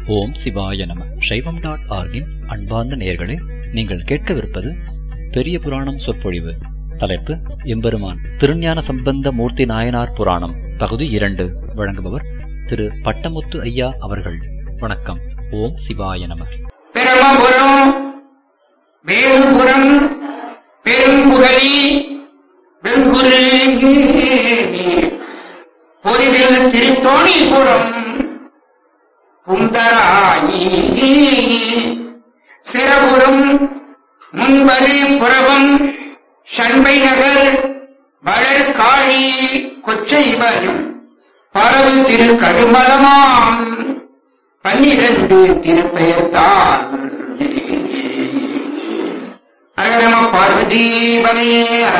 ஓம் சிவாய நம சைவம் டாட் ஆர்கின் அன்பார்ந்த நேயர்களே நீங்கள் கேட்கவிருப்பது பெரிய புராணம் சொற்பொழிவு தலைப்பு எம்பெருமான் திருஞான சம்பந்த மூர்த்தி நாயனார் புராணம் பகுதி இரண்டு வழங்குபவர் திரு பட்டமுத்து ஐயா அவர்கள் வணக்கம் ஓம் சிவாய நம பிரமபுரம் வேலுபுரம் பெரும்புகழி வெங்குரு பொறிவில் திருத்தோணிபுரம் குந்தராயி சிரபுரம் முன்பரு புறவம் சண்பை நகர் வளர்காழி கொச்சைவரும் பரவு திரு கடுமலமாம் பன்னிரண்டு திருப்பெயர்த்தான் அரகரம பார்வதி பதையே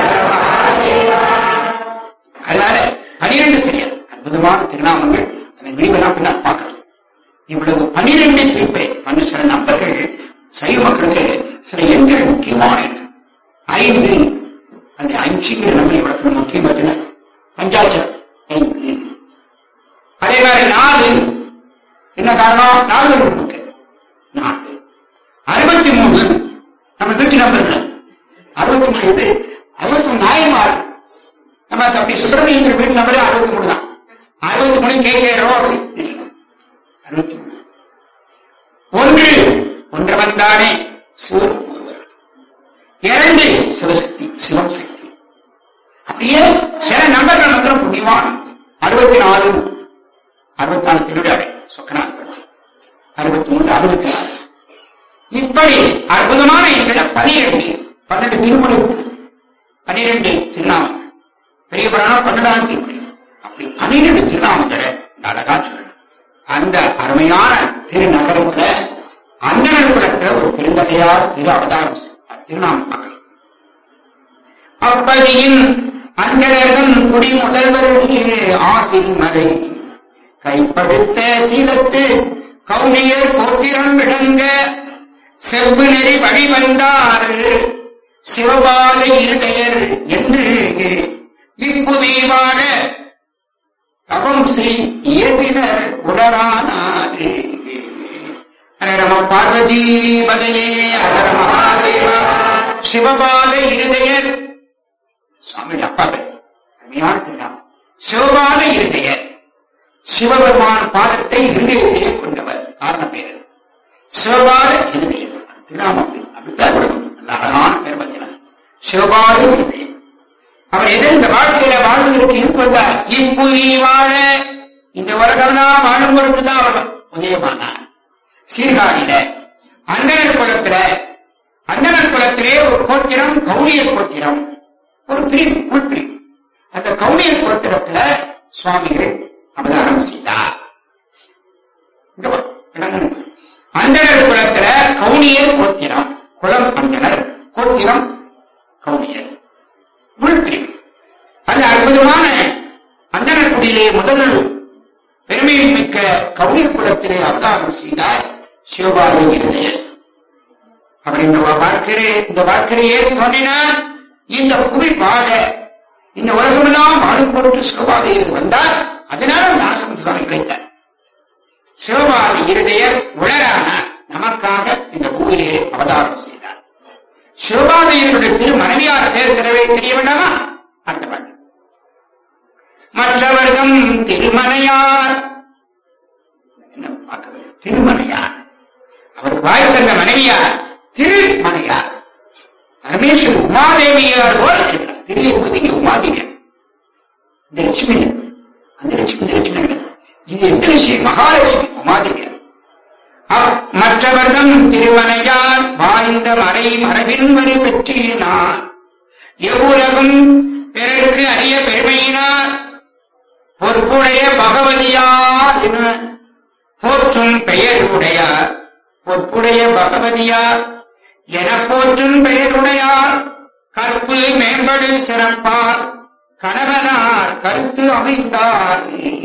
அதனால பனிரெண்டு சரியா அற்புதமான திருநாமங்கள் அதன் விரிவெல்லாம் பின்னால் பார்க்கலாம் இவ்வளவு பன்னிரெண்டு திருப்பெயர் பண்ண சில நம்பர்கள் சைவ மக்களுக்கு சில எண்கள் முக்கியமான எண்கள் ஐந்து அந்த அஞ்சுங்கிற நம்பரை விளக்கம் முக்கியமான பஞ்சாட்சரம் ஐந்து அதே மாதிரி நாலு என்ன காரணம் நாலு நமக்கு நாலு அறுபத்தி மூணு நம்ம வீட்டு நம்பர் இல்லை அறுபத்தி மூணு இது அறுபத்தி மூணு நாயமார் நம்ம தம்பி சுப்பிரமணியங்கிற வீட்டு நம்பரே அறுபத்தி மூணு தான் அறுபத்தி மூணு கே கே ரோடு அறுபத்தி மூணு ஒன்று ஒன்றவன் தானே சிவன் ஒருவர் இரண்டு சிவசக்தி சிவம் சக்தி அப்படியே சில நம்பர்கள் மாத்திரம் புண்ணியவான் அறுபத்தி நாலு அறுபத்தி நாலு திருவிழாடை சொக்கநாத பெருமாள் அறுபத்தி மூன்று அறுபத்தி நாலு இப்படி அற்புதமான எண்களை பனிரெண்டு பன்னெண்டு திருமுறை பனிரெண்டு திருநாமங்கள் பெரிய புராணம் பன்னெண்டாம் திருமுறை அப்படி பனிரெண்டு திருநாமங்களை அழகா சொல்லணும் அந்த அருமையான திருநகரத்துல அந்தனர் குலத்துல ஒரு பெருந்தகையான திரு அவதாரம் திருநாமம் பார்க்கலாம் அப்பதியின் அந்தனர்தம் குடி முதல்வர் ஆசின் மறை கைப்படுத்த சீலத்து கௌனியர் கோத்திரம் விளங்க செவ்வு நெறி வழிவந்தார் சிவபால இருதயர் என்று இப்புவி வாழ தவம் செய் இயல்பினர் உணரானார் ஹரரம பார்வதி பதையே ஹர மகாதேவா சிவபால இருதயர் சுவாமி அப்பாவே அருமையான திருநாமம் சிவபால இருதயர் சிவபெருமான பாதத்தை இருதயத்திலே கொண்டவர் காரண பேர் அது. சிவபால இருதயம் திருநாமம் அபிப்பிராய நல்ல அழகான பேர் பத்தினார் சிவபால இருதயம் அவர் எதை இந்த வாழ்க்கையில வாழ்வதற்கு இது வந்தார் இப்புவி வாழ இந்த உலகம்லாம் வாழும் பொருட்டுதான் அவர் உதயமானார் சீர்காழியில அந்தனர் குலத்துல அந்தனர் குலத்திலே ஒரு கோத்திரம் கௌரியர் கோத்திரம் ஒரு பிரிவு உள்பிரிவு அந்த கௌரியர் கோத்திரத்துல சுவாமிகள் அவதாரம் செய்தார் இங்க வா, விளங்கணும். அந்தனர் குலத்துல கவுனியர் கோத்திரம் குலம் அந்தனர் கோத்திரம் கவுனியர் உள்பிரிவு அந்த அற்புதமான அந்தனர் குடியிலே முதல் பெருமையை மிக்க கவுனியர் குலத்திலே அவதாரம் செய்தார் சிவபாத இருதயர் அவர் இந்த வாழ்க்கையிலே இந்த வாழ்க்கையிலேயே தோன்றினார் இந்த புவி வாழ இந்த உலகமெல்லாம் வாழும் பொருட்டு சிவபாதையில் வந்தார் அதனால அந்த ஆசிரமத்தில் கிடைத்தார் சிவபாதி இருதயர் உளரானார் நமக்காக இந்த பூவிலே அவதாரம் செய்தார் சிவபாதையருடைய திரு மனைவியார் பேர் திறவே தெரிய வேண்டாமா அடுத்த பாட்டு மற்றவர்தம் திருமனையார் என்ன பார்க்க வேண்டும்? திருமனையார் அவருக்கு வாய் தந்த மனைவியார் திருமனையார் பரமேஸ்வரி உமாதேவியார் போல் இருக்கிறார் திருப்பதி உமாதேவியார் இந்த லட்சுமி அந்த லட்சுமி இந்த லட்சுமி இல்லை. இது எந்த லட்சுமி மகாலட்சுமி உமாதேவியார் அவ் மற்றவர்தம் திருமனையார் வாய்ந்த மறை மரபின் வரி பெற்றினார் எவ்வுலகும் பிறர்க்கு அறிய பெருமையினார் பொற்புடைய பகவதியார் என போற்றும் பெயர் உடையார் பொற்புடைய பகவதியார் என போற்றும் பெயருடையார் கற்பு மேம்படு சிறப்பார் கணவனார் கருத்து அமைந்தார்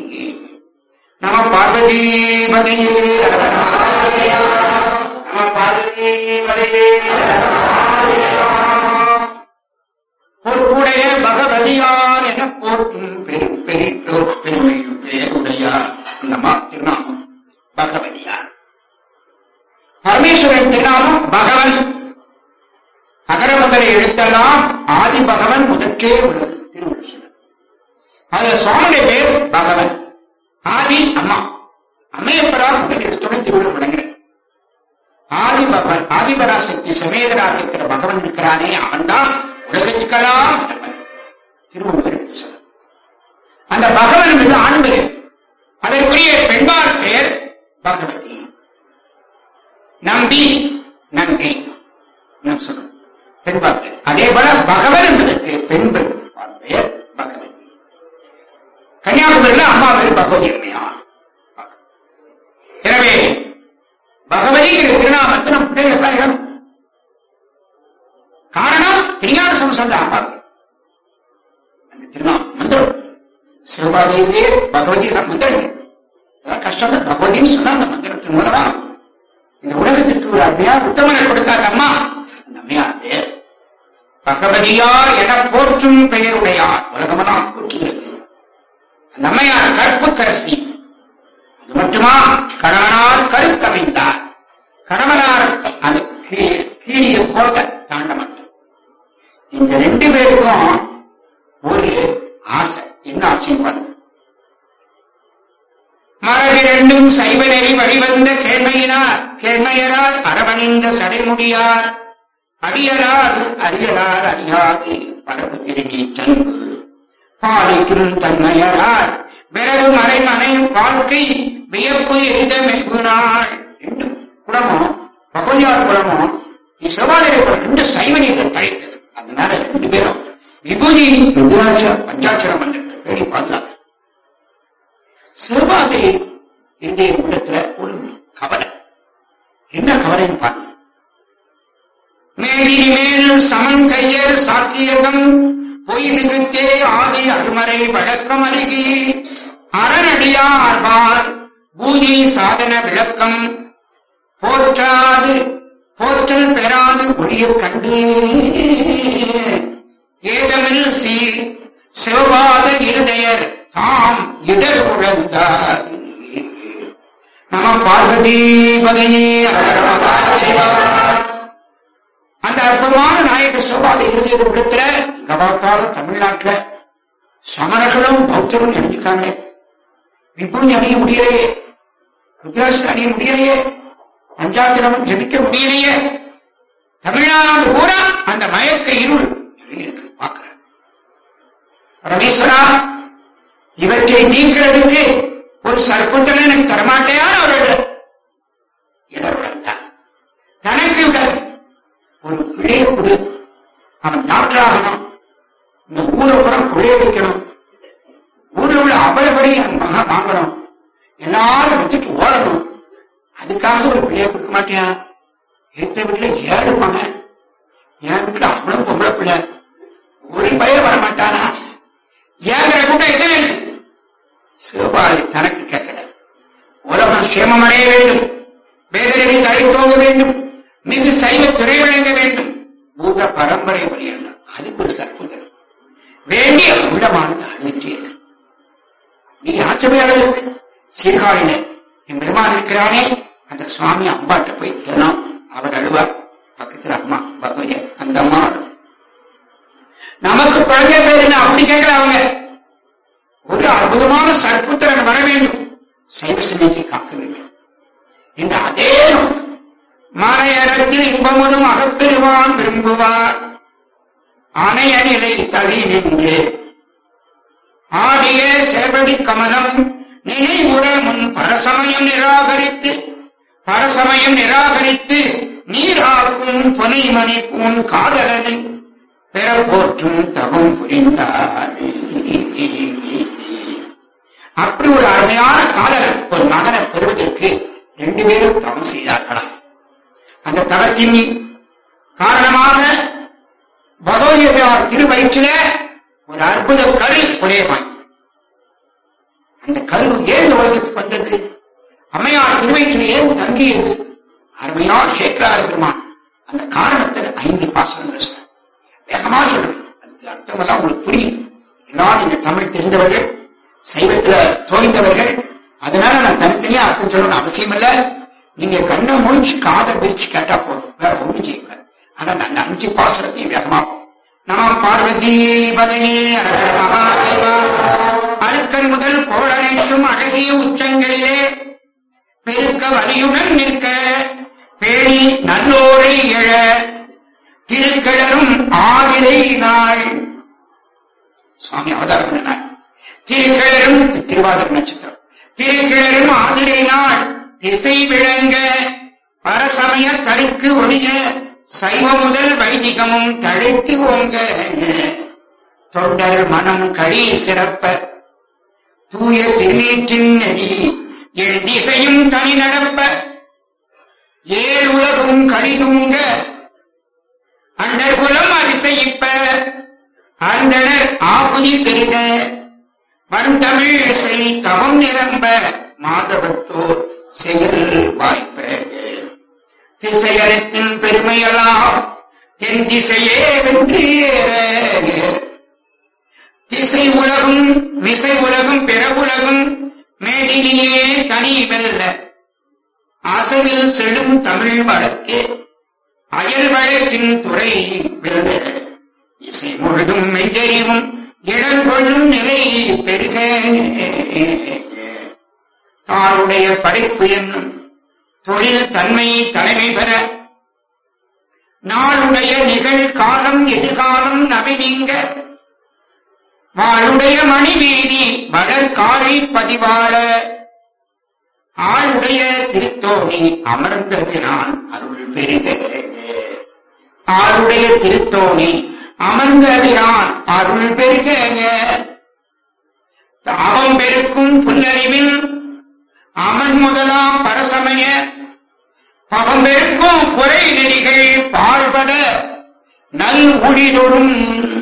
நம பார்வதி மதையே நம பார்வதி மதையே பொற்புடைய பகவதியார் என போற்றும் பெரும் பெரிய பெருமை பெயருடையார் இந்த மா திருநாமம் பகவதியார் பரமேஸ்வரன் திருநாமம் பகவன் அகர முதல எழுத்தெல்லாம் ஆதி பகவன் முதற்றே உலகு திருவள்ளுவர் அதுல சுவாமியுடைய பேர் பகவன் ஆதி அம்மா அம்மையப்பரா முதல் எழுத்துணை திருவிழா வழங்குறேன் ஆதி பகவன் ஆதிபராசக்தி சமேதராக இருக்கிற பகவன் இருக்கிறானே அவன்தான் உலகத்துக்கெல்லாம் திருவள்ளுவர் அந்த பகவன் மீது ஆண் பெயர் அதற்குரிய பெண்பால் பெயர் பகவதி நம்பி நங்கை நான் சொல்றேன் பெண்பால் பெயர் அதே போல பகவன் என்பதற்கு பெண் பெண்பால் பெயர் பகவதி கன்னியாகுமரியில் அம்மா பேர் பகவதி அம்மையார் எனவே பகவதிங்கிற திருநாமத்தை நம் பிள்ளைகளுக்கு இடம் காரணம் திருஞான சம்சந்த அம்மா அந்த திருநாமம் மந்திரம் சிவபாதையிலே பகவதி மந்திரம் அதான் கஷ்டம் தான் பகவதின்னு சொன்னா அந்த மந்திரத்தின் மூலமா இந்த உலகத்திற்கு ஒரு அம்மையார் உத்தமனை கொடுத்தார் அம்மா அந்த அம்மையார் பேர் பகவதியார் என போற்றும் பெயருடையார் உலகமெல்லாம் போற்றுகிறது அந்த அம்மையார் கற்புக்கரசி அது மட்டுமா கணவனால் கருத்தமைந்தார் கணவனார் அது கீ- கீழிய கோட்டை தாண்ட மாட்டார் இந்த ரெண்டு பேருக்கும் ஒரு ஆசை என்ன ஆசை பாருங்க மரபிரண்டும் சைவ நெறி வழிவந்த கேள்மையினார் கேள்மையரார் அரவணிந்த சடைமுடியார் அடியலாது அறியலார் அறியாது பரவு திருநீற்றன் பாலிக்கும் தன்மையரார் விரவு மறைமனை வாழ்க்கை வியப்பு எரித மெல்கு நாள் ரெண்டு குலமும் பகவதியார் குலமும் சிவாலய குலம் ரெண்டு சைவ நீர்கள் தழைத்தது அதனால ரெண்டு பேரும் விபூதி ருத்ராட்ச பஞ்சாட்சர மந்திரத்தை பேணி பாதுகாக்க சிவபாதை இன்றைய உள்ளத்துல ஒரு கவலை என்ன கவலைன்னு பாருங்க மேலினி மேல் சமன் கையர் சாக்கியகம் பொய் மிகுத்தே ஆதி அருமறை வழக்கம் அருகி அறநடியார்பால் பூஜை சாதன விளக்கம் போற்றாது போற்றல் பெறாது ஒளிய கண்டு ஏதமில் சீர் சிவபாத இருதயர் தாம் இடர் உழந்தார் நம பார்வதி பதையே அந்த அற்புதமான நாயக சிவபாத இருதயர் உள்ளத்துல எங்க பார்த்தாலும் தமிழ்நாட்டுல சமணர்களும் பௌத்தரும் நினைஞ்சுக்காங்க விபூதி அணிய முடியலையே ருத்ராட்சி அணிய முடியலையே பஞ்சாத்திரமும் ஜபிக்க முடியலையே தமிழ்நாடு பூரா அந்த மயக்க இருள் நிறைய இருக்கு பார்க்கிறேன் ரமேஸ்வரா இவற்றை நீக்கிறதுக்கு ஒரு சர்க்குத்தனை எனக்கு தரமாட்டேயான ஒரு இடருடன் தான் தனக்கு விடாது ஒரு பிள்ளைய கொடு அவன் டாக்டர் ஆகணும் இந்த ஊரை கூட கொள்ளையடிக்கணும் ஊர்ல உள்ள அவ்வளவு மகா வாங்கணும் எல்லாரும் விட்டுட்டு ஓடணும் அதுக்காக ஒரு பிள்ளைய கொடுக்க மாட்டியா இருந்த வீட்டுல ஏழு மகன் என் வீட்டுல அவ்வளவு பொம்பளை பிள்ளை ஒரு பையன் வர மாட்டானா ஏங்கிற கூட்டம் எத்தனை இருக்கு சிவபாதி தனக்கு கேட்கல உலகம் சேமம் அடைய வேண்டும் வேதனை தழைத்தோங்க வேண்டும் மிகு சைவ துறை வழங்க வேண்டும் பூத பரம்பரை வழியணும் அதுக்கு ஒரு சற்புதம் வேண்டிய உள்ளமானது அழுதுட்டே இருக்கு நீ ஆச்சமே அழுகிறது சீர்காழியில என் பெருமான் இருக்கிறானே அந்த சுவாமி அம்பாட்ட போய் தினம் அவர் அழுவார் பக்கத்துல அம்மா பகவதி அந்த அம்மா அழும். நமக்கு குழந்தை பேர் என்ன அப்படி கேட்கல அவங்க ஒரு அற்புதமான சற்புத்திரன் வர வேண்டும் சைவ சமயத்தை காக்க வேண்டும் இந்த அதே நோக்கம் மறையறத்தில் இன்பமுதும் அகப்பெருவான் விரும்புவார் அணைய நிலை தளி நின்று ஆடிய சேவடி கமலம் நினைவுற முன் பரசமயம் நிராகரித்து பரசமயம் நிராகரித்து நீராக்கும் பொனைமணி பூன் காதலனை பெற போற்றும் தவம் புரிந்தார் அப்படி ஒரு அருமையான காதலன் ஒரு மகனை பெறுவதற்கு ரெண்டு பேரும் தவம் செய்தார்களாம் அந்த தவத்தின் காரணமாக பகவதியார் திருவயிற்றில ஒரு அற்புத கரு உதயமானது அந்த கரு ஏன் இந்த உலகத்துக்கு வந்தது அம்மையார் திருவயிற்றில் ஏன் தங்கியது அருமையார் சேக்கரார் பெருமான் அந்த காரணத்தில் ஐந்து பாசனங்கள் சொன்னார் வேகமா சொல்றேன் அதுக்கு அர்த்தமெல்லாம் உங்களுக்கு புரியும் எல்லாரும் நீங்க தமிழ் தெரிந்தவர்கள் சைவத்துல தோய்ந்தவர்கள் அதனால நான் தனித்தனியா அர்த்தம் சொல்லணும்னு அவசியம் இல்ல நீங்க கண்ணை முடிச்சு காதை பிரிச்சு கேட்டா போதும் வேற ஒண்ணும் செய்யக்கூடாது ஆனா அந்த அஞ்சு பாசனத்தையும் வேகமா போகும் நம பார்வதி பதையே அரகர மகாதேவா அருக்கன் முதல் கோளனைக்கும் அழகிய உச்சங்களிலே பெருக்க வலியுடன் நிற்க பேணி நல்லோரை எழ திருக்கிழரும் ஆதிரை நாள் சுவாமி அவதாரம் பண்ண நாள் திருக்கிழரும் திருவாதிர நட்சத்திரம் திருக்கிழரும் ஆதிரை நாள் திசை விளங்க பரசமய தருக்கு ஒழிய சைவ முதல் வைதிகமும் தழைத்து ஓங்க தொண்டர் மனம் கழி சிறப்ப தூய திருநீற்றின் நெறி என் திசையும் தனி நடப்ப ஏழ் உலகும் கழிதூங்க அண்டர்குலம் அதிசயிப்ப அந்தனர் ஆகுதி பெருக வந்தமிழ் செய் தவம் நிரம்ப மாதவத்தோர் செயல் வாய்ப்ப திசையரத்தின் பெருமையெல்லாம் தென் திசையே வென்று ஏற திசை உலகும் விசை உலகும் பிற உலகும் மேதினியே தனி வெல்ல அசவில் செடும் தமிழ் வழக்கே அயல் வழக்கின் துறை வெல்ல இசை முழுதும் மெஞ்சறிவும் இடங்கொள்ளும் நிலை பெருக தானுடைய படைப்பு என்னும் தொழில் தன்மை தலைமை பெற நாளுடைய நிகழ்காலம் எதிர்காலம் நபிநீங்க வாளுடைய மணி வீதி வளர் காலை பதிவாள ஆளுடைய திருத்தோணி அமர்ந்தது நான் அருள் பெருக ஆளுடைய திருத்தோணி அமர்ந்தது நான் அருள் பெருக தாவம் பெருக்கும் புல்லறிவில் அமன் முதலாம் பரசமய பவம் பெருக்கும் புரை நெறிகள் பாழ்பட நல் ஊழிதொரும்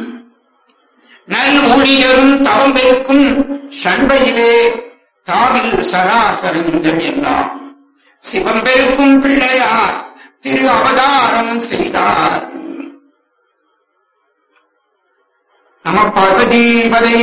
நல் ஊழியரும் தவம் பெருக்கும் சண்பையிலே தாவில் சராசரங்கள் எல்லாம் சிவம் பெருக்கும் பிள்ளையார் திரு அவதாரம் செய்தார் நம பார்வதீபதே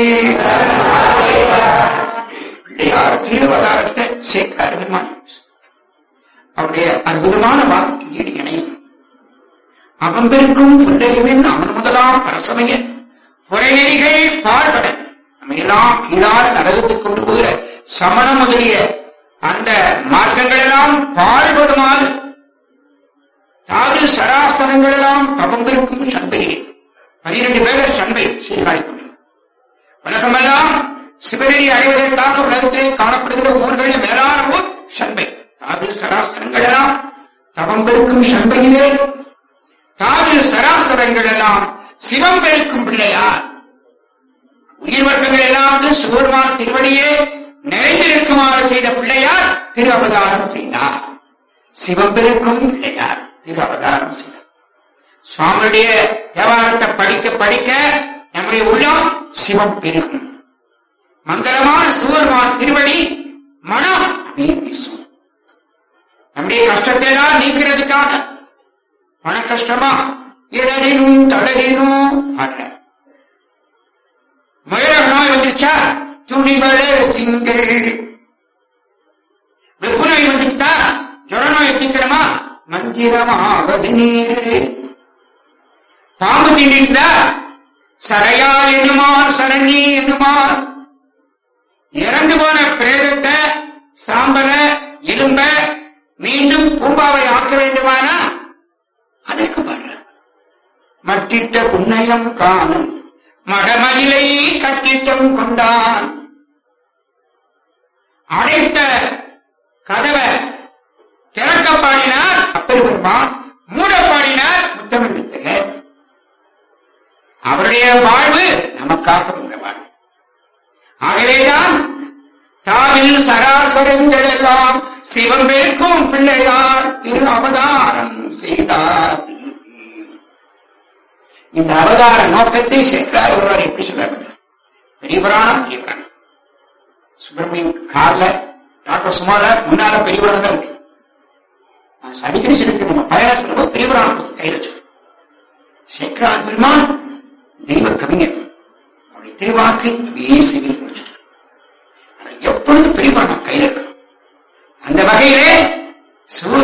பிள்ளையார் திரு அவதாரத்தை சேர்க்கிறார் பெருமான் அவருடைய அற்புதமான வாக்கு ஈடு இணையும் அவன் பெருக்கும் பிள்ளையுவின் அவன் முதலாம் பரசமய புறைநெறிகள் பாழ்பட நம்ம எல்லாம் கீழான நரகத்துக்கு கொண்டு போகிற சமணம் முதலிய அந்த மார்க்கங்கள் எல்லாம் பாழ்படுமாறு தாது சராசரங்கள் எல்லாம் தவம் பெருக்கும் சண்பையிலே பனிரெண்டு பேர் சண்பை சீர்காழி கொண்டு உலகமெல்லாம் சிவநெறி அடைவதற்காக உலகத்திலே காணப்படுகிற ஊர்களில் மேலான ஊர் சண்பை தாவில் சராசரங்கள் எல்லாம் தவம் பெருக்கும் சண்பையிலே தாவில் சராசரங்கள் எல்லாம் சிவம் பெருக்கும் பிள்ளையார் உயிர் வர்க்கங்கள் எல்லாம் சிவருமான திருவடியே நிறைந்திருக்குமாறு செய்த பிள்ளையார் திரு அவதாரம் செய்தார் சிவம் பெருக்கும் பிள்ளையார் திரு அவதாரம் செய்தார் சுவாமியுடைய தேவாரத்தை படிக்க படிக்க நம்முடைய உள்ளம் சிவம் பெருகும் மங்களமான சிவருமான் திருவடி மனம் அப்படியே வீசும் நம்முடைய கஷ்டத்தை எல்லாம் நீக்கிறதுக்காக பண கஷ்டமா இடரினும் தளரினும் அல்ல மழை நோய் வந்துருச்சா துணி மழை திங்கள் வெப்பு நோய் வந்துச்சுதா ஜுர நோய் திங்கணுமா மந்திரமாவது நீர் பாம்பு திண்டிட்டுதா சடையா என்னுமான் சரணி என்னுமான் இறந்து போன பிரேதத்தை சாம்பல எலும்ப மீண்டும் பூம்பாவை ஆக்க வேண்டுமானா அதற்கு வர மட்டிட்ட புன்னயம் காணும் மடமயிலை கட்டிட்டம் கொண்டான் அடைத்த கதவை திறக்க பாடினார் அப்பெருமான் மூட பாடினார் முத்தமிழ் வித்தக அவருடைய வாழ்வு நமக்காக வந்த வாழ்வு ஆகவேதான் தாவில் சராசரங்கள் எல்லாம் சிவம் பெருக்கும் பிள்ளையார் திரு அவதாரம் செய்தார் இந்த அவதார நோக்கத்தை சேர்க்கிறார் ஒருவர் எப்படி சொல்றாரு பெரிய புராணம் பெரிய புராணம் சுப்பிரமணியம் கார்ல டாக்டர் சுமார முன்னால பெரிய புராணம் தான் இருக்கு நான் அடிக்கடி சொல்லிட்டு நம்ம பயணம் செல்லும்போது பெரிய புராணம் புத்தகம் கையில் வச்சிருக்கோம் சேக்கரார் பெருமான் தெய்வ கவிஞர் அவருடைய திருவாக்கு அப்படியே செவில் குடிச்சிட்டு எப்பொழுது பெரிய புராணம் கையில் இருக்கும் அந்த வகையிலே சிவ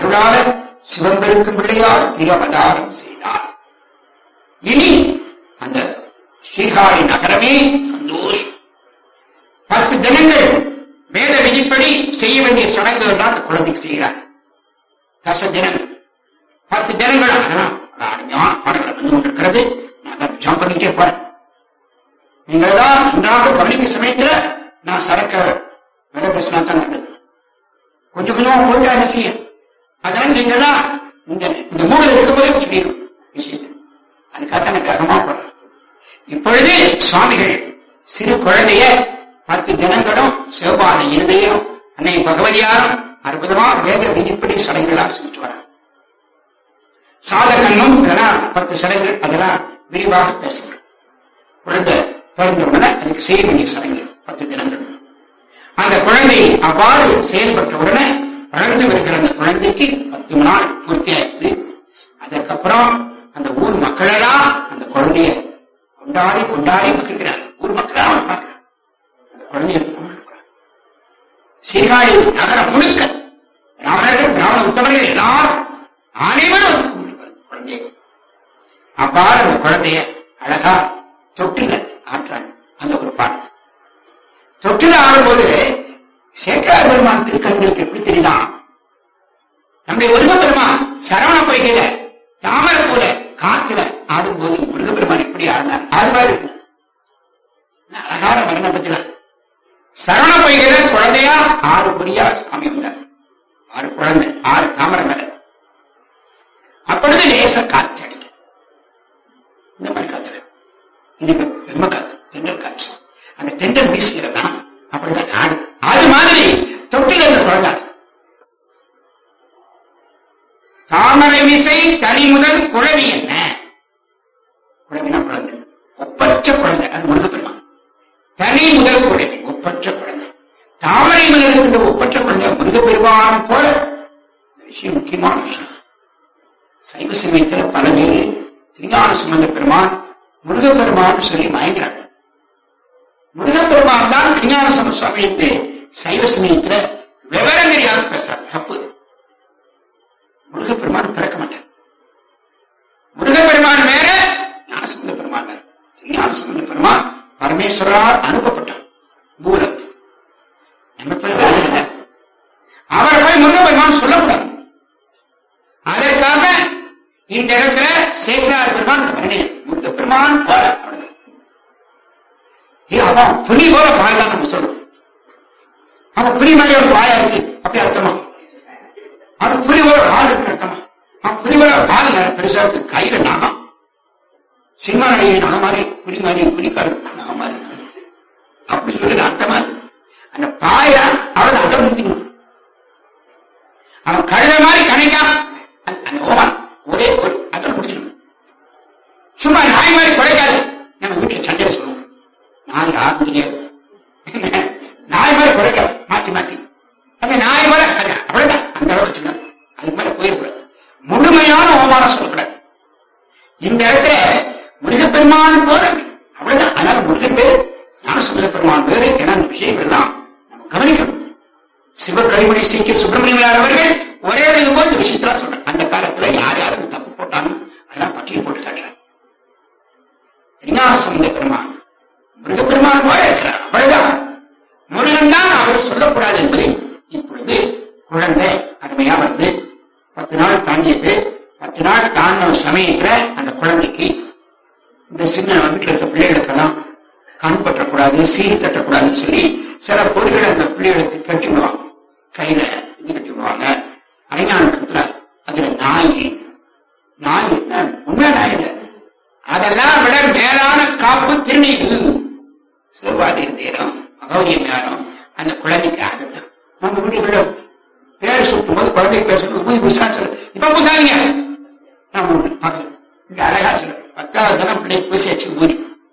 அருளாளர் சிவம்பெருக்கும் பிள்ளையார் திருவதாரம் செய்தார் இனி அந்த ஸ்ரீகாழி நகரமே சந்தோஷம் பத்து தினங்கள் வேத விதிப்படி செய்ய வேண்டிய சடங்குகள் தான் அந்த குழந்தைக்கு செய்கிறார் தச தினம் பத்து தினங்கள் அதெல்லாம் அருமையான பாடல்கள் வந்து கொண்டிருக்கிறது நான் ஜாம் பண்ணிட்டே போறேன் நீங்கள் தான் நன்றாக கவனிக்க சமயத்துல நான் சரக்க விலை பேசினா தான் நல்லது கொஞ்சம் கொஞ்சமா போயிட்டா என்ன செய்ய அதனால நீங்கள்லாம் இந்த இந்த மூடல் இருக்கும்போதே சொல்லிடும் விஷயத்தை அதுக்காக நான் கர்மமா போறேன் இப்பொழுது சுவாமிகள் சிறு குழந்தைய பத்து தினங்களும் சிவபாத இருதையும் அன்னை பகவதியாரும் அற்புதமா வேத விதிப்படி சடங்குகளா செஞ்சு வர சாதகன்னும் இதெல்லாம் பத்து சடங்குகள் அதெல்லாம் விரிவாக பேசுகிறேன் குழந்தை பிறந்த உடனே அதுக்கு செய்ய வேண்டிய சடங்கு பத்து தினங்கள் அந்த குழந்தை அவ்வாறு செயல்பட்ட உடனே வளர்ந்து வருகிற அந்த குழந்தைக்கு பத்து நாள் பூர்த்தி ஆயிடுது அதுக்கப்புறம் அந்த ஊர் மக்களெல்லாம் அந்த குழந்தைய கொண்டாடி கொண்டாடி மகிழ்கிறாங்க ஊர் மக்களெல்லாம் அவனை பார்க்கிறாங்க அந்த குழந்தைய எடுத்து கொண்டிருக்கிறாங்க சீர்காழி நகரம் முழுக்க பிராமணர்கள் பிராமண உத்தமர்கள் எல்லாரும் அனைவரும் வந்து கும்பிடுவாங்க அந்த குழந்தைய அவ்வாறு அந்த குழந்தைய அழகா தொட்டில ஆற்றாங்க அந்த ஒரு பாட்டு தொட்டில ஆடும்போது சேக்கரார் பெருமான் திருக்கண்களுக்கு எப்படி தெரியுதான் நம்முடைய முருக பெருமான் சரவண பொய்கையில தாமரை போல காத்துல ஆடும்போது முருக பெருமான் எப்படி ஆடினார் அது மாதிரி இருக்கு அழகான வர்ணப்பத்துல சரவண பொய்கையில குழந்தையா ஆறு பொடியா சாமி வந்தார் ஆறு குழந்தை ஆறு தாமரை மேல அப்பொழுது லேச காற்று அடிக்குது இந்த மாதிரி காற்று இது வெம்ம காத்து தென்றல் காற்று அந்த தென்றல் வீசுகிறதா அப்படிதான் ஆடுது அது மாதிரி தொட்டில் இருந்த குழந்தை ஆடுது. தாமரை விசை தனி முதல் குழவி என்ன குழவினா குழந்தை ஒப்பற்ற குழந்தை அது முருகப்பெருமான் தனி முதல் குழவி ஒப்பற்ற குழந்தை தாமரை முதல் இருக்கின்ற ஒப்பற்ற குழந்தை முருகப்பெருமான் போல இந்த விஷயம் முக்கியமான விஷயம் சைவ சமயத்தில் பல பேர் திருஞான சுமந்த பெருமான் முருகப்பெருமான் சொல்லி மயங்கிறாங்க முருகப்பெருமான் தான் திருஞான சம சுவாமி என்று சைவ சமயத்துல விவரம் தெரியாத பேசுறாங்க தப்பு முருகப்பெருமான் பிறக்க மாட்டார் முருகப்பெருமான் வேற ஞானசம்பந்த பெருமான் வேற ஞானசம்பந்த பெருமான் பரமேஸ்வரால் அனுப்பப்பட்டார் பூலத்துக்கு நம்ம பேர் வேற இல்லை அவரை போய் முருகப்பெருமான் சொல்லக்கூடாது அதற்காக இந்த இடத்துல சேக்கரார் பெருமான் வருகிறேன் முருகப்பெருமான் போல அவ்வளவுதான். ஏய், அவன் புலி போல வாய் தான் நம்ம சொல்றோம் அவன் புலி மாதிரி ஒரு வாயா இருக்கு அப்படி அர்த்தமா அவன் புலி போல வால் இருக்கு அர்த்தமா அவன் புலி போல வால் இல்ல, பெருசா இருக்கு கையில நாகம் சினிமா நடிகை நகை மாதிரி புலி மாதிரி புலிக்காரு நகை மாதிரி இருக்கு அப்படி சொல்றது அர்த்தமா அது அந்த பாயா அவ்வளவு அடம் முடிக்கணும் அவன் கழுத மாதிரி கணைக்காம அந்த- அந்த ஓமான் ஒரே ஒரு அடம் முடிக்கணும் சும்மா நாய் மாதிரி குறைக்காது நம்ம வீட்டுல சண்டையில சொல்லுவோம் நாய் யாரும் தெரியாது நாய் மாதிரி குறைக்காது மாத்தி மாத்தி அந்த நாய் மாதிரி அது அவ்வளவுதான் அந்த அளவு வச்சுங்க அதுக்கு மேல போயிருக்கூடாது முழுமையான ஓமானம் சொல்லக்கூடாது இந்த இடத்துல முருகப்பெருமான் போல அவ்வளவுதான் அதனால முருகப்பேர் ஞானசுந்தர பெருமான் வேறு என அந்த விஷயங்கள் எல்லாம் நம்ம கவனிக்கணும் சிவ கைமணி ஸ்ரீ சுப்பிரமணியர் அவர்கள் ஒரே இது போல் இந்த விஷயத்தான் சொல்றேன் அந்த காலத்துல யார் யாரும் தப்பு போட்டாலும் அதெல்லாம் பட்டியல் போட்டு காட்டுறாங்க திருஞான சம்பந்த பெருமான் முருகப்பெருமான் போல இருக்கிறார் அவ்வளவுதான் முருகன் தான் அவர் சொல்லக்கூடாது என்பதை இப்பொழுது குழந்தை அருமையா வந்து பத்து நாள் தாண்டியது பத்து நாள் தாண்டின சமயத்துல அந்த குழந்தைக்கு இந்த சின்ன வீட்டுல இருக்க பிள்ளைகளுக்கெல்லாம் கண் பற்றக்கூடாது சீரி தட்டக்கூடாதுன்னு சொல்லி சில பொருள்களை அந்த பிள்ளைகளுக்கு கட்டி விடுவாங்க கையில இது கட்டி விடுவாங்க அடைஞானத்துல அதுல நாய் நாய் என்ன உண்மை நாய் இல்ல அதெல்லாம் விட மேலான காப்பு திருநீரு சிவபாதி இருந்தேரும் மகவதியம் யாரும் அந்த குழந்தைக்கு அதுதான் நம்ம வீட்டுக்குள்ள பேர் சுட்டும் போது குழந்தை பேர் சொல்லும்போது போய் புதுசா சொல்லு இப்ப புதுசாங்க நம்ம பார்க்கணும் இங்க அழகா சொல்லு பத்தாவது தினம் பிள்ளை பூசியாச்சு ஊறி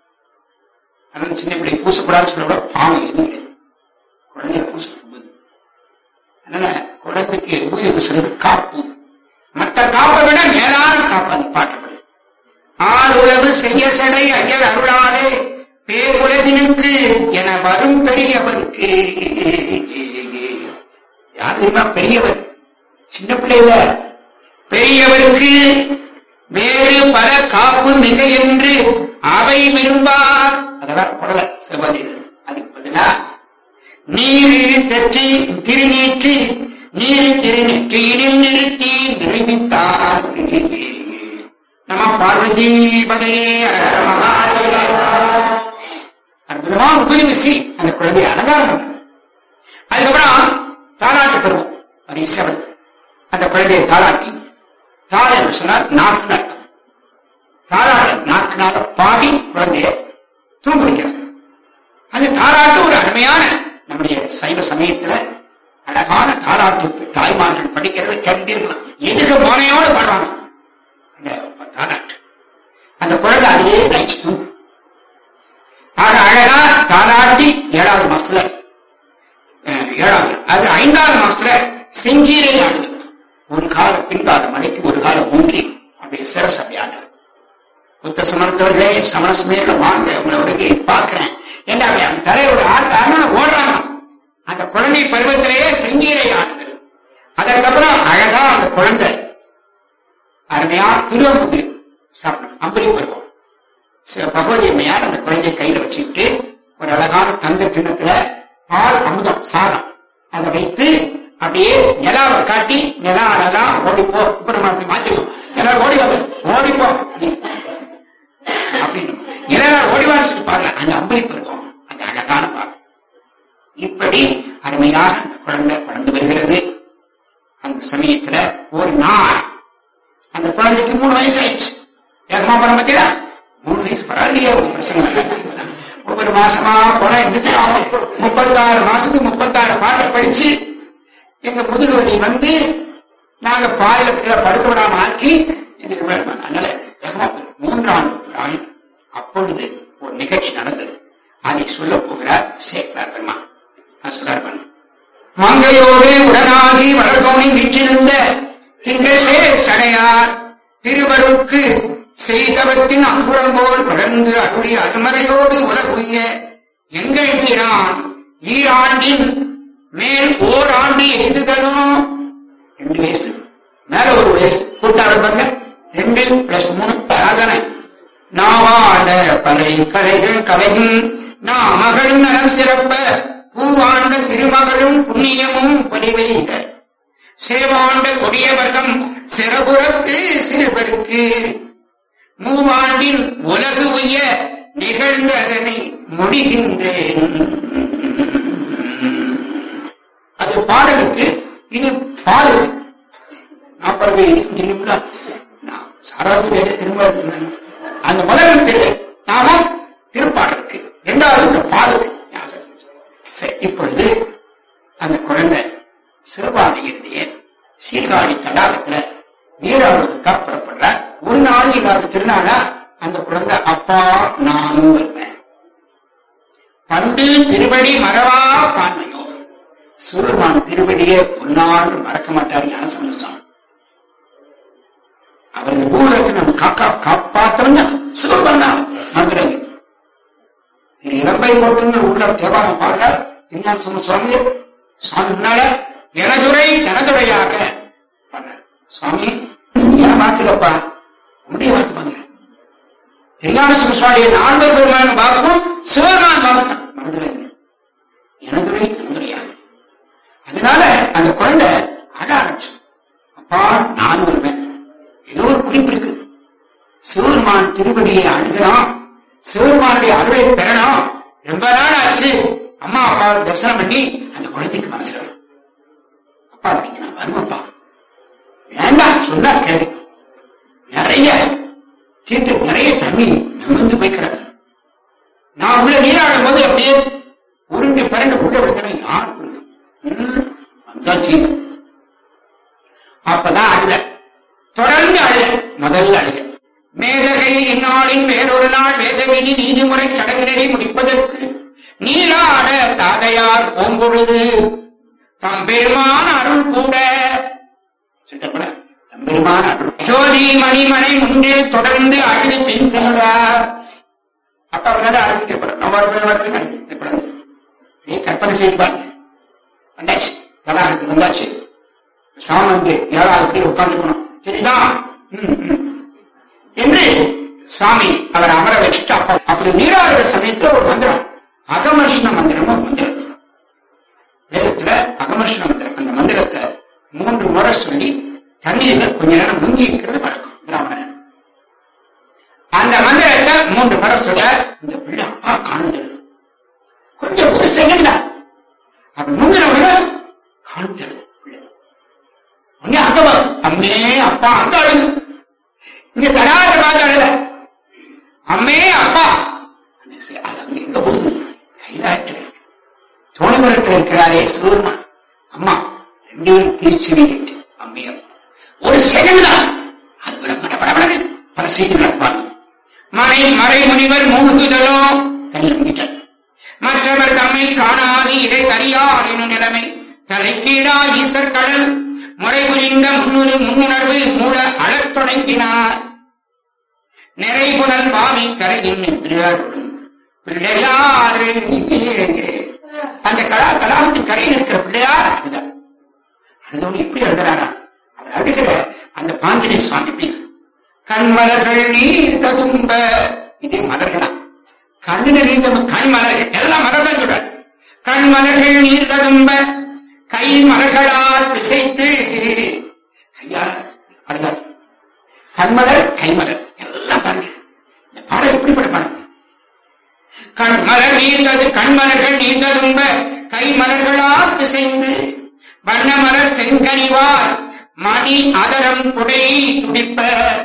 அதனால சின்ன பிள்ளை பூசக்கூடாதுன்னு சொல்ல கூட பாவம் எதுவும் கிடையாது குழந்தைய பூசக்கூடாது அதனால குழந்தைக்கு ஊதி பூசுறது காப்பு மற்ற காப்பை விட மேலான காப்பு அந்த பாட்டுப்படி ஆள் உறவு செய்ய சடை ஐயர் அருளாலே பேர் உலகினுக்கு என வரும் பெரியவருக்கு யார் தெரியுமா பெரியவர் சின்ன பிள்ளையில திருவருக்கு வேறு பல காப்பு மிக என்று அவை விரும்பார் அதெல்லாம் படல சிவபாதி அதுக்கு பதிலா நீரு தெற்றி திருநீற்று நீரு திருநெற்றியிலும் நிறுத்தி நிறைவித்தார் நம பார்வதி பதையே அரஹர மகாதேவா அற்புதமா உபயோகிச்சு அந்த குழந்தையை அலங்காரம் பண்ண அதுக்கப்புறம் தாலாட்டு பருவம் அது செவன் அந்த குழந்தையை தாலாட்டி தாள் என்று சொன்னால் நாக்கு அர்த்தம் தாலாட்டு நாக்குனால பாடி குழந்தையை தூங்க வைக்கிறது அது தாலாட்டு ஒரு அருமையான நம்முடைய சைவ சமயத்துல அழகான தாலாட்டு தாய்மார்கள் படிக்கிறது கேட்டீர்களாம் எதுக்கு மோனையோடு பாடுவாங்க அந்த தாலாட்டு அந்த குழந்தை அதிலே நைச்சு தூங்கும் ஆக அழகா தாலாட்டி ஏழாவது மாசத்துல அஹ், ஏழாவது அது ஐந்தாவது மாசத்துல செங்கீரை ஆடுது ஒரு கால பின்கால மலைக்கு ஒரு கால ஊன்றி அப்படி சிரஸ் அப்படி ஆடுது புத்த சமணத்தவர்களே சமண சமயத்தில் வாங்க உங்களை ஒதுக்கி பார்க்கிறேன் என்ன அப்படி அந்த தலையோட ஆட்டான ஓடுறாங்க அந்த குழந்தை பருவத்திலேயே செங்கீரை ஆடுது அதற்கப்புறம் அழகா அந்த குழந்தை அருமையா திருவம்புதிரி சாப்பிடும் அம்பரி பருவம் சில பகவதி அம்மையார் அந்த குழந்தையை கையில வச்சுக்கிட்டு ஒரு அழகான தங்க கிண்ணத்துல பால் அமுதம் சாதம் அதை வைத்து அப்படியே நிலாவை காட்டி நிலா அழகா ஓடிப்போ இப்ப நம்ம அப்படி மாத்திடுவோம் நிலா ஓடி வந்து ஓடிப்போ அப்படின்னு நிலா ஓடிவான்னு சொல்லி பாடல அந்த அம்பரி பருவம் அந்த அழகான பாடல் இப்படி அருமையாக அந்த குழந்தை வளர்ந்து வருகிறது அந்த சமயத்துல ஒரு நாள் அந்த குழந்தைக்கு மூணு வயசு ஆயிடுச்சு வேகமா போற பத்தியா மூணு வயசு பரவாயில்லையே ஒரு பிரச்சனை இல்லை. ஒவ்வொரு மாசமா போற எந்திரிச்சு முப்பத்தாறு மாசத்துக்கு முப்பத்தாறு பாட்டை படிச்சு எங்க முதுகு வலி வந்து நாங்க பாயில கீழே படுக்க விடாம ஆக்கி இதுக்கு மேல அதனால வேகமா போயிரு. மூன்றாம் நாள் அப்பொழுது ஒரு நிகழ்ச்சி நடந்தது அதை சொல்ல போகிறார் சேக்கலார் பெருமா நான் சொல்றார் பாருங்க. மங்கையோடு உடனாகி வளர்த்தோணி வீற்றிருந்த திங்கள் சேர் சடையார் திருவருட்கு செய்தவத்தின் அங்குரம் போல் வளர்ந்து அருளிய அருமறையோடு உலகுய எங்கள் வீரான் ஈராண்டின் மேல் ஓராண்டு எய்துதலும் ரெண்டு வயசு மேல ஒரு வயசு கூட்டாளர் பாருங்க ரெண்டு பிளஸ் மூணு சாதனை நாவாண்ட பறை கலைகள் கலையும் நாமகள் நலம் சிறப்ப பூவாண்ட திருமகளும் புண்ணியமும் பொலிவைக சேவாண்ட கொடிய வர்க்கம் சிறபுறத்து சிறுபருக்கு மூவாண்டின் உலகு உய்ய நிகழ்ந்த அதனை முடிகின்றேன் அது பாடலுக்கு இது பாலுக்கு நாற்பது இருபது நிமிடம் நான் சாராவது வேற திரும்ப அந்த முதல் திரு நாம திருப்பாடலுக்கு இரண்டாவது இந்த பாலுக்கு ஞாபகம். சரி இப்பொழுது அந்த குழந்தை சிறுபாதி இறுதிய சீர்காழி தடாகத்துல நீராடுவதற்காக புறப்படுறார் ஒரு நாள் இல்லாத திருநாளா அந்த குழந்தை அப்பா நானும் வருவேன் பண்டு திருவடி மறவா பான்மையோ சிறுமான் திருவடியை பொன்னாள் மறக்க மாட்டார் ஞானசம்பந்தம் அவர் இந்த பூலத்தை நம்ம காக்கா காப்பாத்தவன் தான் சிவபன் தான் மதுரை திரு இளம்பை கோட்டுன்னு உள்ள தேவாரம் பாடுற திருஞான சம்பந்த சுவாமி சுவாமி முன்னால எனதுரை தனதுரையாக பாடுறார். சுவாமி ஏன் வாக்குலப்பா உடைய வாக்கு பாங்க திருஞான சம்பந்த சுவாமிய நால்வர் பெருமான வாக்கும் சிவபெருமான் வாக்கு தான். மறந்துடாதீங்க எனதுரை தனதுரையாக அதனால அந்த குழந்தை அழ ஆரம்பிச்சு அப்பா நான் வருவேன் ஏதோ ஒரு குறிப்பு இருக்கு சிவருமான் திருவடியை அணுகிறோம் சிவருமானுடைய அருளை பெறணும் ரொம்ப நாள் ஆச்சு அம்மா அப்பா தரிசனம் பண்ணி அந்த குழந்தைக்கு மனசுல வரும். அப்பா இன்னைக்கு நான் வருவேன்ப்பா வேண்டாம் சொன்னா கேடு நிறைய தீர்த்து நிறைய தண்ணி நிமிர்ந்து போய் கிடக்கு நான் உள்ள நீராடும் போது அப்படியே உருண்டு பரண்டு உள்ள விழுந்தேன் யார் உருண்டு? ம், அதுதான் தீவு அப்பதான் அழுத தொடர்ந்து அழுத முதல்ல அழுத மேதகை இந்நாளின் வேறொரு நாள் வேதவிதி நீதிமுறை சடங்கினை முடிப்பதற்கு நீராட தாதையார் ஓம்பொழுது தம்பெருமான் அருள் கூட சிட்டப்பட தம்பெருமான் அருள் ஜோதி மணிமனை முன்னே தொடர்ந்து அழுது பின் சென்றார் அப்ப அவரால் அழுதுட்டு போற நம்ம வரைக்கும் அழுதுட்டு கூடாது அப்படியே கற்பனை செய்து பாருங்க வந்தாச்சு தடாகத்துக்கு வந்தாச்சு சாமி வந்து ஏழாவது படி உட்காந்துக்கணும் சரிதா என்று சுவாமி அவர் அமர வச்சுட்டு அப்ப அப்படி நீராடுற சமயத்துல ஒரு மந்திரம் அகமர்ஷண மந்திரம் ஒரு மந்திரம் வேதத்துல அகமர்ஷண மந்திரம் அந்த மந்திரத்தை மூன்று முறை சொல்லி தண்ணீர்ல கொஞ்ச நேரம் முங்கி இருக்கிறது வழக்கம் பிராமணன் அந்த மந்திரத்தை மூன்று முறை சொல்ல இந்த பிள்ளை அப்பா காணுது கொஞ்சம் ஒரு செகண்ட் தான் அப்படி முந்தின விட காணுது பிள்ளை உடனே அங்க வா. அம்மே அப்பா அங்க அழுது இங்க தடாத பார்த்து அழுத அம்மே அப்பா அது அங்க எங்க போகுது கைலாயத்தில் இருக்கு தோணிபுரத்தில் இருக்கிறாரே சூர்மா அம்மா ரெண்டு பேரும் திருச்சி வீட்டு அம்மையா ஒரு செகண்ட் தான் அதுக்குள்ள மடபடபடன்னு பல செய்தி நடப்பாங்க மறை மறை முனிவர் மூழ்குதலோ தண்ணீர் முங்கிட்டார் மற்றவர் தம்மை காணாது இதை தறியார் என்னும் நிலைமை தலைக்கீழா ஈசர் கடல் முறை புரிந்த முன்னுறு முன்னுணர்வு மூட அழத் தொடங்கினார் நிறை புனல் பாவி கரையின் நின்று அருளும் பிள்ளையாறு அந்த கலா கலாவின் கரையில் இருக்கிற பிள்ளையார் அதுதான் அதுதான் எப்படி எழுதுறாரா அவர் அழுகிற அந்த பாந்தினி சுவாமி எப்படி கண்மலர்கள் நீர் ததும்ப இது மலர்களா கண்ணில நீர் கண் மலர்கள் எல்லாம் மலர் தான் சொல்றார் கண்மலர்கள் நீர் ததும்ப கை மலர்களால் பிசைத்து கையால் அழுதார் கண்மலர் கைமலர் எல்லாம் பாருங்க இந்த பாடல் எப்படிப்பட்ட பாடல் கண்மலர் நீர்ந்தது கண்மலர்கள் நீர்ந்ததும்ப கை மலர்களால் பிசைந்து வண்ணமலர் செங்கனிவார் மணி அதரம் புடை துடிப்ப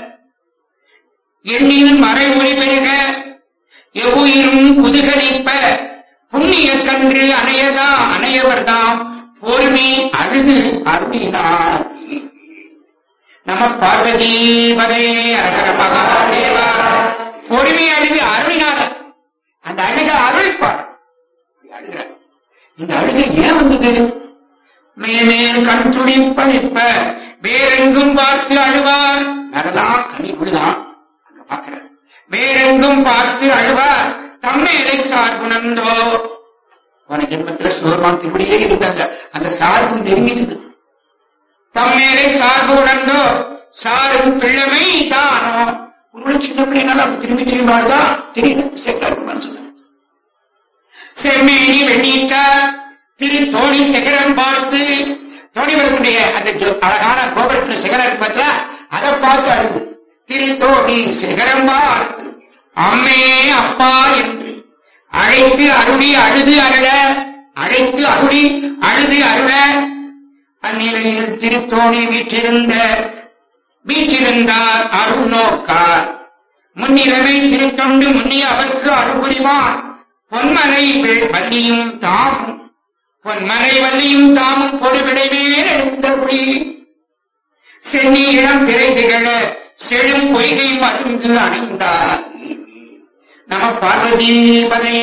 எண்ணில் மறை ஒளி பெருக எவ்வுயிரும் குதுகலிப்ப புண்ணிய கன்று அணையதா அணையவர்தாம் போர்மி அழுது அருளினார் நம பார்வதி பதே அரகர மகாதேவா பொறுமை அழுது அருளினார் அந்த அழுக அருள்பார் அழுகிற இந்த அழுகை ஏன் வந்தது மேமேல் கண் துடிப்பழிப்ப வேறெங்கும் பார்த்து அழுவார் நரலாம் கனி விழுதான் அங்க பாக்குறார் வேறெங்கும் பார்த்து அழுவார் தம்மேலை சார்புணர்ந்தோ போன ஜென்மத்துல சோர்வான் திருப்படியே இருந்தாங்க அந்த சார்பு நெருங்கிடுது தம்மேலை சார்பு உணர்ந்தோ சாரும் பிள்ளைமை தானோ உங்களை சின்ன பிள்ளைனால அவங்க திரும்பி திரும்பி வாழ்தான் தெரியல சேர்க்கிறார் சொன்ன செம்மேனி வெண்ணீட்டார் திரு தோணி சிகரம் பார்த்து தோணி வரக்கூடிய அந்த ஜோ- அழகான கோபுரத்துல சிகரம் இருக்கு பார்த்தா அதை பார்த்து அழுது திரு தோணி சிகரம் பார்த்து அம்மே அப்பா என்று அழைத்து அருளி அழுது அருள அழைத்து அருளி அழுது அருள அந்நிலையில் திருத்தோணி வீற்றிருந்த வீற்றிருந்தார் அருள் நோக்கார் முன்னிலைமை திருத்தொண்டு முன்னிய அவர்க்கு அருள் புரிவார் பொன்மலை வே- வள்ளியும் தாமும் பொன்மலை வள்ளியும் தாமும் பொறுவிடைவேல் எழுந்தருளி சென்னி இளம் பிறை திகழ செழும் பொய்கை மருங்கு அணிந்தார் நம பார்வதி பதே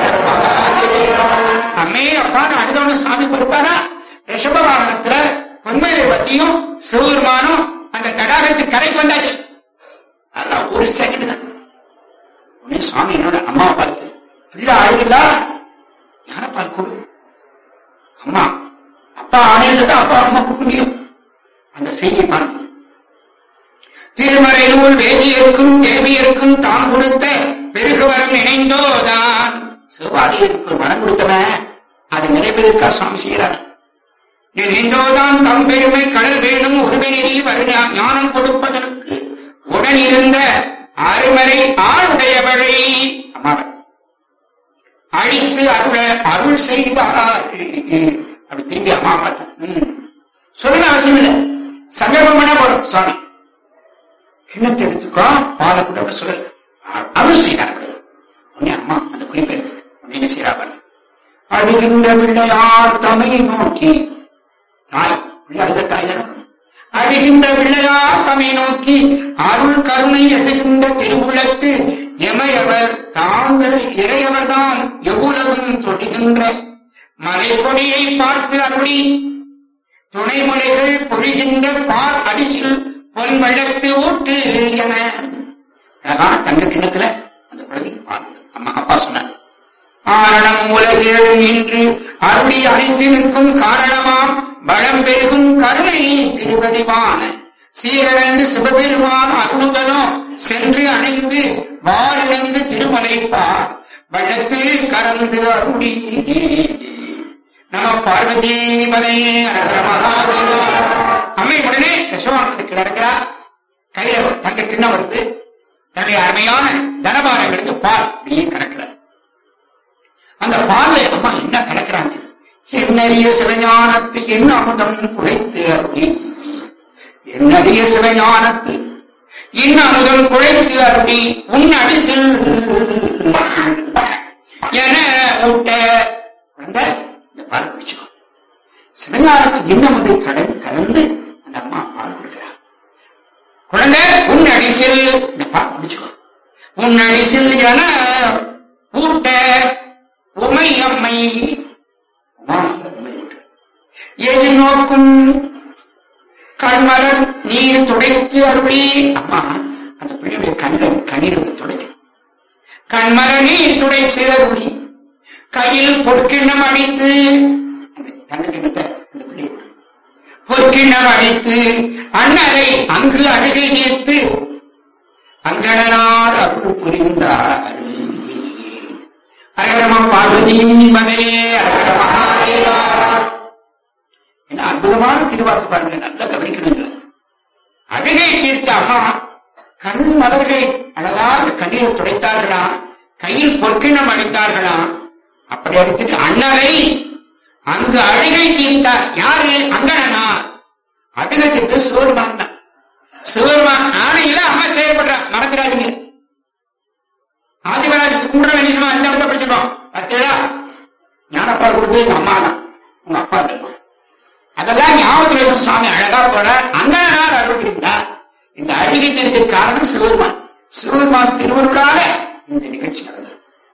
அம்மே அப்பான்னு அழுதவன சாமி கொடுப்பாரா ரிஷப வாகனத்துல பொன்மலை வத்தியும் சிவபெருமானும் அந்த தடாகத்துக்கு கரைக்கு வந்தாச்சு அதெல்லாம் ஒரு செகண்ட் தான் உடனே சுவாமி என்னோட அம்மாவை பார்த்து பிள்ளை அழுதுல யாரை பார்த்து கொடு அம்மா அப்பா ஆணையில தான் அப்பா அம்மா கொடுக்க முடியும் அந்த செய்தியை பாருங்க திருமறை நூல் வேதியருக்கும் தேவியருக்கும் தாம் கொடுத்த பெருகுவரம் நினைந்தோதான் சிவாதியத்துக்கு ஒரு வரம் கொடுத்தவன் அதை நிறைவேற்க சுவாமி செய்கிறார் நினைந்தோதான் தம் பெருமை கடல் வேணும் ஒருவனி வரு ஞானம் கொடுப்பதற்கு உடன் இருந்த அருமறை ஆளுடையவளை அம்மாவை அழித்து அருள அருள் செய்தார் அப்படி திரும்பி அம்மா பார்த்து ம். சொல்லணும் அவசியம் இல்லை சங்கல்பம் பண்ண போறோம் சுவாமி கிண்ணத்தை எடுத்துக்கோ பாலை கூட அப்படி சொல்லல அ- அருள் செய்தார் உடனே அம்மா அந்த குறிப்பை எடுத்து உடனே என்ன செய்யறா பாருங்க அழுகின்ற பிள்ளையார் தமை நோக்கி தாய் பிள்ளை அழுத தாய் தானே அழுகின்ற பிள்ளையார் தமை நோக்கி அருள் கருணை எழுகின்ற திருவுளத்து எமையவர் தாங்கள் இறையவர்தாம் எவ்வுலகும் தொடுகின்ற மலைக்கொடியை பார்த்து அருளி துணைமுலைகள் பொழிகின்ற பால் அடிசில் பொன் வெள்ளத்து ஊட்டு என அழகான தங்க கிண்ணத்துல அந்த குழந்தைக்கு பால் அம்மா அப்பா சொன்னார் ஆரணம் உலகேழும் இன்று அருளி அறிந்து நிற்கும் காரணமாம் வளம் பெருகும் கருணை திருவடிவான சீரழிந்து சிவபெருமான் அருணுதலும் சென்று அணைந்து வாரிழந்து திருமலைப்பார் வழக்கு கறந்து அருளி நம பார்வதி மதை அரகர மகாதேவா அம்மை உடனே யசோவானத்துக்கு நடக்கிறார் கையில ஒரு தங்க கிண்ணம் வருது தன்னுடைய அருமையான தனபாரங்களுக்கு பால் அப்படியே கறக்கிறார் அந்த பாலை அம்மா என்ன கலக்கிறாங்க என்னறிய சிவஞானத்து என்ன அமுதம் குழைத்து அருளி என்னறிய சிவஞானத்து இன்ன அமுதம் குழைத்து அருளி உன் அடிசில் என ஊட்ட குழந்தை இந்த பாலை குடிச்சுக்கோ சிவஞானத்து என்ன அமுதை கலந்து கலந்து அந்த அம்மா பால் கொடுக்கிறார் குழந்தை உன் அடிசில் இந்த பால் குடிச்சுக்கோ உன் அடிசில் என ஊட்ட உமை அம்மை உமா உமை ஊட்டு. எது நோக்கும் கண்மலர் நீர் துடைத்து அருளி அம்மா அந்த பிள்ளையுடைய கண்ணில் கண்ணீர் துடைக்கும் கண்மலர் நீர் துடைத்து அருளி கையில் பொற்கிண்ணம் அடித்து அந்த தங்க கிண்ணத்தை அந்த பிள்ளையை கொடு. பொற்கிண்ணம் அடித்து அண்ணரை அங்கு அழுகை தீர்த்து அங்கடனார் அருள் புரிந்தார் அரகரமா பார்வதி மதே அரகர மகாதேவா என்ன அற்புதமான திருவாக்கு பாருங்க நல்லா கவனிக்கணுங்க அழுகை தீர்த்த அம்மா கண் மலர்களை அழகாக கண்ணீரை துடைத்தார்களாம் கையில் பொற்கிணம் அடித்தார்களாம் அப்படி அடித்துட்டு அண்ணரை அங்கு அழுகை தீர்த்தார் யாரு அங்கனா அழுகை தீர்த்து சிவருமான் தான் சிவருமான் ஆணையில அம்மா செயல்படுறா மறந்துடாதீங்க ஆதிவராஜ் கும்பிட வேண்டியமா அந்த இடத்த படிச்சிருக்கோம் பத்தேடா ஞானப்பா கொடுத்து எங்க அம்மா தான் உங்க அப்பா இல்லைம்மா அதெல்லாம் ஞாபகத்துல இருக்கும் சுவாமி அழகா போற அந்த நாள் அருள் இருந்தார் இந்த அழுகை காரணம் சிவருமான் சிவருமான் திருவருளால இந்த நிகழ்ச்சி நடந்தது